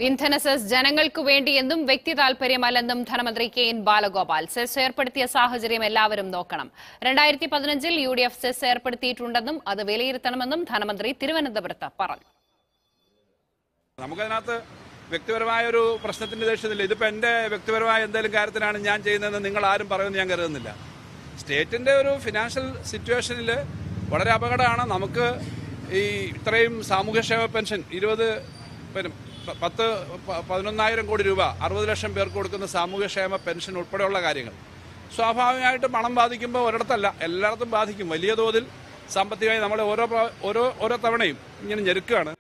ഇന്ധന സെസ് ജനങ്ങൾക്കു വേണ്ടിയെന്നും വ്യക്തി താൽപര്യമല്ലെന്നും ധനമന്ത്രി കെ എൻ ബാലഗോപാൽ സെസ് ഏർപ്പെടുത്തിയ സാഹചര്യം എല്ലാവരും നോക്കണം രണ്ടായിരത്തി പതിനഞ്ചിൽ യു ഡി എഫ് സെസ് ഏർപ്പെടുത്തിയിട്ടുണ്ടെന്നും അത് വിലയിരുത്തണമെന്നും ധനമന്ത്രി തിരുവനന്തപുരത്ത് പറഞ്ഞു നമുക്കതിനകത്ത് വ്യക്തിപരമായ ഒരു പ്രശ്നത്തിന്റെ ദേഷ്യത്തില്ല ഇതിപ്പോ എന്റെ വ്യക്തിപരമായ എന്തെങ്കിലും കാര്യത്തിനാണ് ഞാൻ ചെയ്യുന്നതെന്ന് നിങ്ങൾ ആരും പറയുമെന്ന് ഞാൻ കരുതുന്നില്ല സ്റ്റേറ്റിന്റെ ഒരു ഫിനാൻഷ്യൽ സിറ്റുവേഷനിൽ വളരെ അപകടമാണ് നമുക്ക് ഈ ഇത്രയും സാമൂഹ്യക്ഷേമ പെൻഷൻ ഇരുപത് പിന്നെ പ- പത്ത് പ- പതിനൊന്നായിരം കോടി രൂപ അറുപത് ലക്ഷം പേർക്ക് കൊടുക്കുന്ന സാമൂഹ്യക്ഷേമ പെൻഷൻ ഉൾപ്പെടെയുള്ള കാര്യങ്ങൾ സ്വാഭാവികമായിട്ട് പണം ബാധിക്കുമ്പോൾ ഒരിടത്തല്ല എല്ലായിടത്തും ബാധിക്കും വലിയ തോതിൽ സാമ്പത്തികമായി നമ്മളെ ഓരോ പ്രാ- ഓരോ ഓരോ തവണയും ഇങ്ങനെ ഞെരുക്കുകയാണ്